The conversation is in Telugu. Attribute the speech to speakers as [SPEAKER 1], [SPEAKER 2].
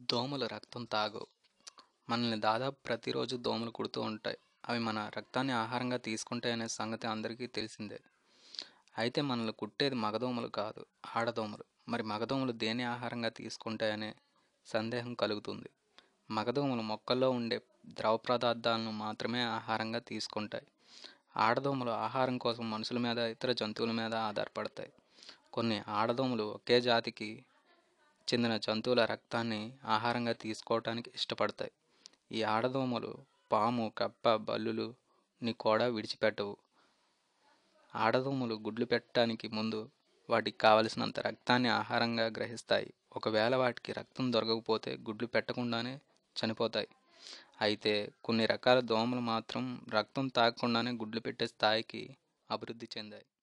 [SPEAKER 1] దోమలు రక్తం తాగవు మనల్ని దాదాపు ప్రతిరోజు దోమలు కుడుతూ ఉంటాయి అవి మన రక్తాన్ని ఆహారంగా తీసుకుంటాయనే సంగతి అందరికీ తెలిసిందే అయితే మనల్ని కుట్టేది మగదోమలు కాదు ఆడదోమలు మరి మగదోమలు దేని ఆహారంగా తీసుకుంటాయనే సందేహం కలుగుతుంది మగదోమలు మొక్కల్లో ఉండే ద్రవ పదార్థాలను మాత్రమే ఆహారంగా తీసుకుంటాయి ఆడదోమలు ఆహారం కోసం మనుషుల మీద ఇతర జంతువుల మీద ఆధారపడతాయి కొన్ని ఆడదోమలు ఒకే జాతికి చెందిన జంతువుల రక్తాన్ని ఆహారంగా తీసుకోవటానికి ఇష్టపడతాయి ఈ ఆడదోమలు పాము కప్ప బల్లులు ని కూడా విడిచిపెట్టవు ఆడదోమలు గుడ్లు పెట్టడానికి ముందు వాటికి కావలసినంత రక్తాన్ని ఆహారంగా గ్రహిస్తాయి ఒకవేళ వాటికి రక్తం దొరకకపోతే గుడ్లు పెట్టకుండానే చనిపోతాయి అయితే కొన్ని రకాల దోమలు మాత్రం రక్తం తాగకుండానే గుడ్లు పెట్టే స్థాయికి అభివృద్ధి చెందాయి